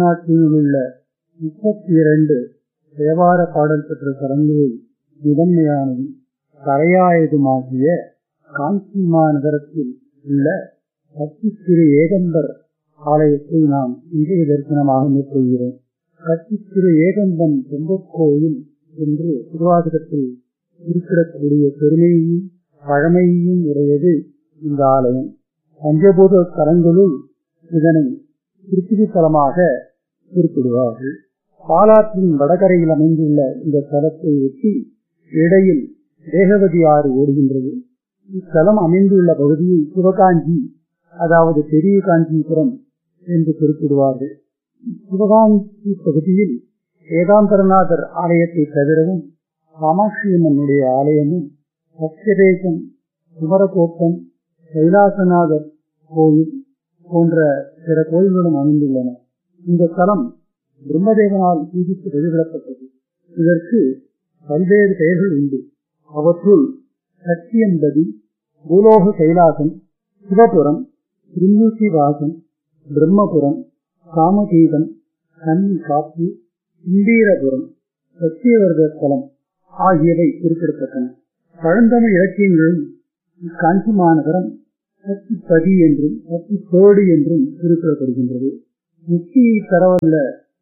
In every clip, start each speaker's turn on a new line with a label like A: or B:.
A: நாட்டில் உள்ள முப்பத்தி இரண்டு தேவார பாடல் பெற்ற தலங்களில் முதன்மையானதும் தலையாயதுமாகிய காஞ்சி மாநகரத்தில் உள்ள கத்தித்திரு ஏகம்பர் ஆலயத்தை நாம் இன்றைய தரிசனமாக மேற்கொள்கிறோம் கத்தித்திரு ஏகம்பன் செம்பக்கோயில் என்று திருவாசகத்தில் குறிப்பிடக்கூடிய பெருமையையும் பழமையையும் உடையது இந்த ஆலயம் பஞ்சபூத தலங்களுள் இதனை பிருத்திவி தலமாக குறிப்பிடுவார்கள் பாலாற்றின் வடகரையில் அமைந்துள்ள இந்த தலத்தை ஒட்டி இடையில் வேகவதி ஆறு ஓடுகின்றது இத்தலம் அமைந்துள்ள பகுதியை சிவகாஞ்சி அதாவது பெரிய காஞ்சிபுரம் என்று குறிப்பிடுவார்கள் சிவகாஞ்சி பகுதியில் ஏகாம்பரநாதர் ஆலயத்தை தவிரவும் காமாட்சியம்மனுடைய ஆலயமும் சத்தியதேசம் குமரகோட்டம் கைலாசநாதர் கோயில் போன்ற பிற கோயில்களும் அமைந்துள்ளன இந்த தலம் பிரம்மதேவனால் பூஜித்து வழிபடப்பட்டது இதற்கு பல்வேறு பெயர்கள் உண்டு அவற்றுள் சத்தியம்பதி பூலோக கைலாசம் சிவபுரம் திருமூர்த்தி வாசம் பிரம்மபுரம் காமதீபம் கன்னி காப்பு இந்தீரபுரம் சத்தியவர்த தலம் ஆகியவை குறிப்பிடத்தக்கன பழந்தமிழ் இலக்கியங்களும் இக்காஞ்சி மாநகரம் சக்திப்பதி என்றும் சக்தித்தோடு என்றும் குறிப்பிடப்படுகின்றது முக்தியை தரவல்ல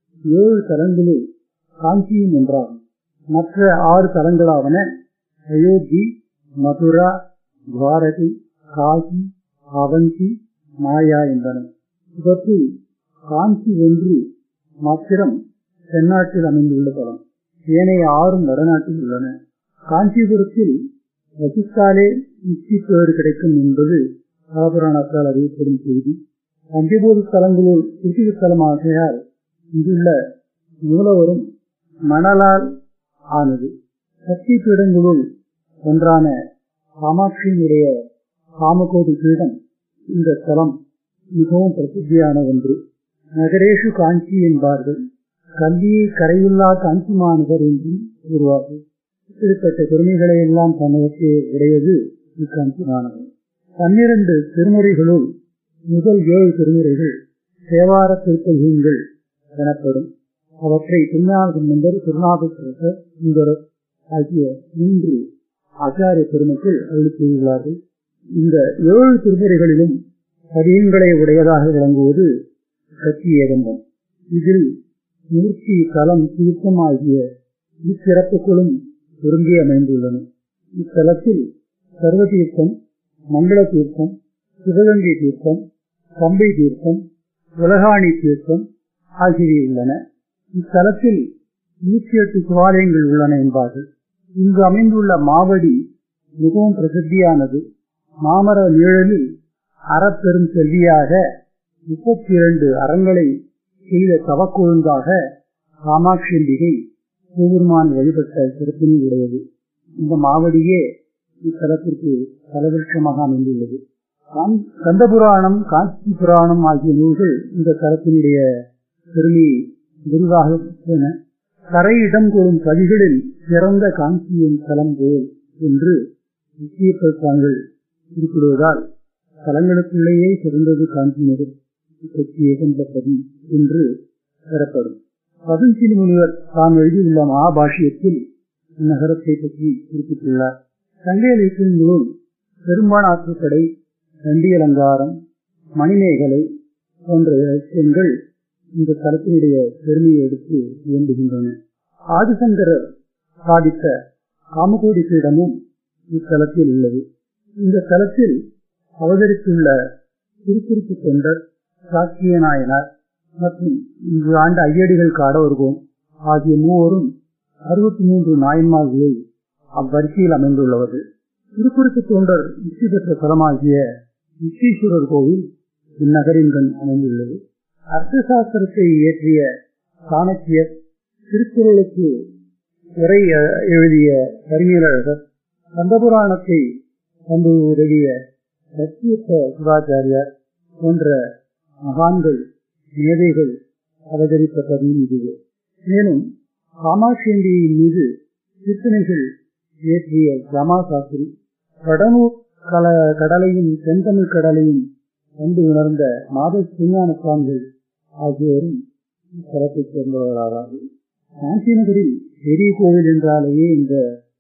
A: ஏழு தலங்களில் காஞ்சியும் ஒன்றாகும் மற்ற ஆறு தலங்களாவன அயோத்தி மதுரா துவாரகை காசி அவந்தி மாயா என்பன இவற்றில் காஞ்சி ஒன்று மாத்திரம் தென்னாட்டில் அமைந்துள்ள தலம் ஏனைய ஆறும் வடநாட்டில் உள்ளன காஞ்சிபுரத்தில் வசித்தாலே முக்தி பேறு கிடைக்கும் என்பது காலபுராணத்தால் அறியப்படும் செய்தி பஞ்சபூத தலங்களில் கிருத்திக தலமாகையால் இங்குள்ள மூலவரும் மணலால் ஆனது சக்தி பீடங்களுள் ஒன்றான காமாட்சியினுடைய காமகோடி பீடம் இந்த தலம் மிகவும் பிரசித்தியான ஒன்று நகரேஷு காஞ்சி என்பார்கள் கல்வியை கரையில்லா காஞ்சி மாநகர் என்றும் கூறுவார்கள் இப்படிப்பட்ட பெருமைகளை எல்லாம் தன்னகத்தே உடையது இக்காஞ்சி மாநகர் பன்னிரண்டு திருமுறைகளுள் முதல் ஏழு திருமுறைகள் தேவார திருக்கல்கள் எனப்படும் அவற்றை திருநாள் சம்பந்தர் திருநாபேஸ்வரர் சுந்தரர் ஆகிய மூன்று ஆச்சாரிய பெருமக்கள் அளித்துள்ளார்கள் இந்த ஏழு திருமுறைகளிலும் பதியங்களை உடையதாக விளங்குவது கட்சி ஏகம்பம் இதில் மூர்த்தி தலம் தீர்த்தம் ஆகிய இச்சிறப்புகளும் பொருந்தி அமைந்துள்ளன இத்தலத்தில் சர்வ தீர்த்தம் மங்கள தீர்த்தம் சிவகங்கை தீர்த்தம் கம்பை தீர்த்தம் உலகாணி தீர்த்தம் ஆகியவை உள்ளன இத்தலத்தில் நூற்றி எட்டு சிவாலயங்கள் உள்ளன என்பார்கள் இங்கு அமைந்துள்ள மாவடி மிகவும் பிரசித்தியானது மாமர நிழலில் அறப்பெரும் செல்வியாக முப்பத்தி இரண்டு அறங்களை செய்த தவக்கொழுந்தாக காமாட்சியம்பிகை சிவபெருமான் வழிபட்ட சிறப்பினை உடையது இந்த மாவடியே இத்தலத்திற்கு தலவிருஷமாக அமைந்துள்ளது கந்த புராணம் காஞ்சி புராணம் ஆகிய நூல்கள் இந்த தலத்தினுடைய பெருமையை விரிவாக கரை இடம் கொள்ளும் பதிகளில் சிறந்த காஞ்சியின் தலம் போல் என்று முக்கியப்படுத்தாங்கள் குறிப்பிடுவதால் தலங்களுக்குள்ளேயே சிறந்தது காஞ்சி நகர் ஏகம்பதி என்று பெறப்படும் பதஞ்சிலி முனிவர் தாம் எழுதியுள்ள மகாபாஷ்யத்தில் இந்நகரத்தை பற்றி குறிப்பிட்டுள்ளார் சங்க இலக்கியங்களும் பெரும்பாலாற்று கடை நண்டி அலங்காரம் மணிமேகலை போன்ற இலக்கியங்கள் இந்த தலத்தினுடைய பெருமையை எடுத்து இயம்புகின்றன ஆதிசங்கரர் சாதித்த காமகோடி பீடமும் இத்தலத்தில் உள்ளது இந்த தலத்தில் அவதரித்துள்ள திருக்குறிப்பு தொண்டர் சாக்கிய நாயனார் மற்றும் இங்கு ஆண்ட ஐயடிகள் காடவர்கோம் ஆகிய மூவரும் அறுபத்தி மூன்று நாயன்மார்களில் அவ்வரிசையில் அமைந்துள்ளவர்கள் திருக்குறிப்பு தொண்டர் முக்தி பெற்ற தலமாகிய விஸ்வீஸ்வரர் கோவில் இந்நகரின் கண் அமைந்துள்ளது அர்த்த சாஸ்திரத்தை இயற்றிய சாணக்கியர் திருக்குறளுக்கு உரை எழுதிய கரிமீழகர் கந்தபுராணத்தை கொண்டு உதவிய சத்தியத்த சிவாச்சாரியார் போன்ற மகான்கள் மேதைகள் அவதரித்த பதிவு இதுவே மேலும் காமாட்சியந்தியின் மீது கீர்த்தனைகள் இயற்றிய ஜமா சாஸ்திரி கடனூர் கல கடலையும் தென்தமிழ் கடலையும் கண்டு உணர்ந்த மாத சிஞான சுவாமிகள் ஆகியோரும் தரத்தை சேர்ந்தவராகிறார்கள் காஞ்சி நகரில் பெரிய கோவில் என்றாலேயே இந்த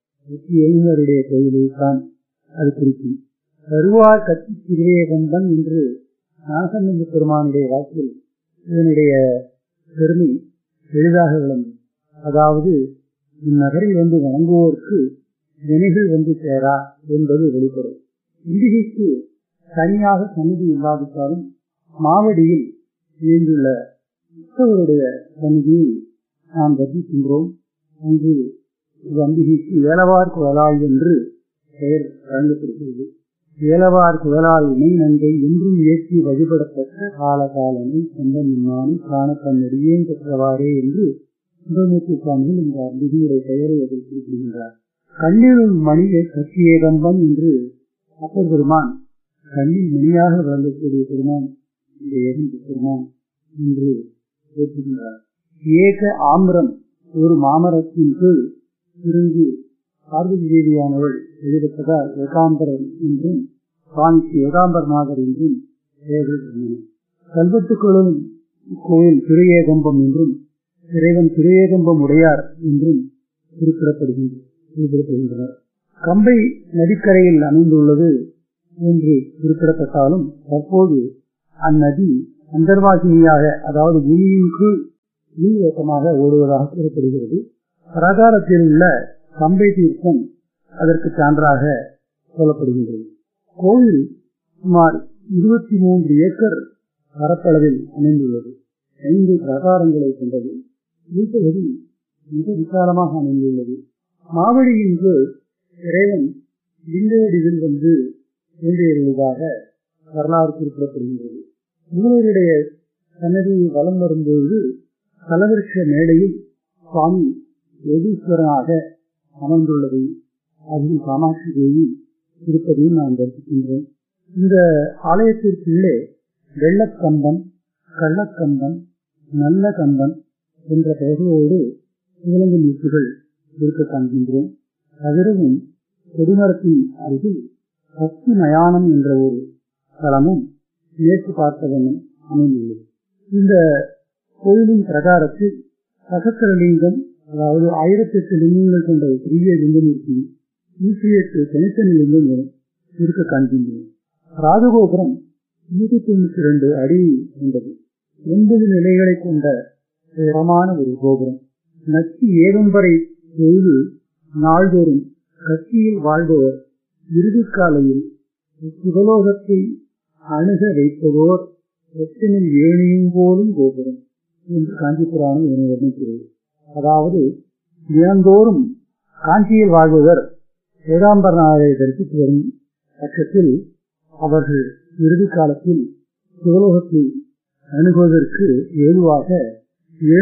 A: எழுநருடைய கோவிலை தான் அது குறிக்கும் வருவார் கட்சி திருவேகம்பன் என்று நாகநந்த பெருமானுடைய வாக்கில் இதனுடைய பெருமை எளிதாக விளங்கும் அதாவது இந்நகரில் வந்து வணங்குவோருக்கு வினைகள் வந்து சேரா என்பது வெளிப்படும் இந்திகைக்கு தனியாக சந்நிதி இல்லாவிட்டாலும் மாவடியில் இயந்துள்ள உத்தவருடைய சந்நிதியை நாம் தரிசிக்கின்றோம் அங்கு அம்பிகைக்கு ஏலவார் குழலாய் என்று பெயர் வழங்கப்படுகிறது ஏலவார் குழலாய் இணை நங்கை என்றும் ஏற்றி வழிபடத்தக்க கால காலனை சொந்த முன்னானி காண தன்னடியேன் பெற்றவாறே என்று சுந்தரமூர்த்தி சுவாமிகள் இந்த அம்பிகையுடைய பெயரை அதில் குறிப்பிடுகின்றார் கண்ணில் மணியை கட்டிய கம்பன் என்று அப்பர் பெருமான் கண்ணில் மணியாக விளங்கக்கூடிய பெருமான் இந்த எரிந்த பெருமான் என்று பேசுகின்றார் ஏக ஆம்பரம் ஒரு மாமரத்தின் கீழ் இருந்து பார்வதி தேவியானவள் எழுதப்பதால் ஏகாம்பரம் என்றும் சுவாமிக்கு ஏகாம்பரநாதர் என்றும் பெயர்கள் இருந்தன கல்வெட்டுக்களும் கோயில் திருஏகம்பம் என்றும் இறைவன் திருஏகம்பம் உடையார் என்றும் குறிப்பிடப்படுகின்றனர் குறிப்பிடப்படுகின்றனர் கம்பை நதிக்கரையில் அமைந்துள்ளது என்று குறிப்பிடப்பட்டாலும் தற்போது அந்நதி அந்தர்வாகினியாக அதாவது பூமியின் கீழ் நீர்வேகமாக ஓடுவதாக கூறப்படுகிறது பிரகாரத்தில் உள்ள கம்பை தீர்த்தம் அதற்கு சான்றாக சொல்லப்படுகின்றது கோவில் சுமார் இருபத்தி மூன்று ஏக்கர் பரப்பளவில் அமைந்துள்ளது ஐந்து பிரகாரங்களை கொண்டது வீட்டபடி மிக விசாலமாக அமைந்துள்ளது மாவடியின் கீழ் இறைவன் லிங்க வடிவில் வந்து தோன்றியுள்ளதாக வரலாறு குறிப்பிடப்படுகின்றது இவருடைய சன்னதியை வலம் வரும்போது கலவிருஷ மேடையில் சுவாமி யோகீஸ்வரனாக அமர்ந்துள்ளதை அதில் காமாட்சி தேவி இருப்பதையும் நாம் தரிசிக்கின்றோம் இந்த ஆலயத்திற்குள்ளே வெள்ளக்கம்பன் கள்ளக்கம்பன் நல்ல கம்பன் என்ற பெயர்களோடு சிவலங்க மூர்த்திகள் இருக்க காண்கின்றோம் தவிரவும் கொடிமரத்தின் அருகில் பக்தி மயானம் என்ற ஒரு தலமும் மேற்கு பார்த்தவனும் அமைந்துள்ளது இந்த கோயிலின் பிரகாரத்தில் சகத்திரலிங்கம் அதாவது ஆயிரத்தி எட்டு லிங்கங்கள் கொண்ட ஒரு பெரிய லிங்கமூர்த்தி நூற்றி எட்டு தனித்தனி லிங்கங்களும் இருக்க காண்கின்றோம் ராஜகோபுரம் நூற்றி தொண்ணூத்தி ரெண்டு அடி கொண்டது ஒன்பது நிலைகளை கொண்ட உயரமான ஒரு கோபுரம் நச்சி ஏகம்பரை பொழுது நாள்தோறும் கட்சியில் வாழ்பவர் இறுதி காலையில் சிவலோகத்தை அணுக வைப்பதோர் எத்தனில் ஏனியும் போலும் கோபுரம் என்று காஞ்சி புராணம் இதனை வர்ணிக்கிறது அதாவது தினந்தோறும் காஞ்சியில் வாழ்பவர் ஏகாம்பரநாதரை தரிசித்து வரும் பட்சத்தில் அவர்கள் இறுதி காலத்தில் சிவலோகத்தை அணுகுவதற்கு ஏதுவாக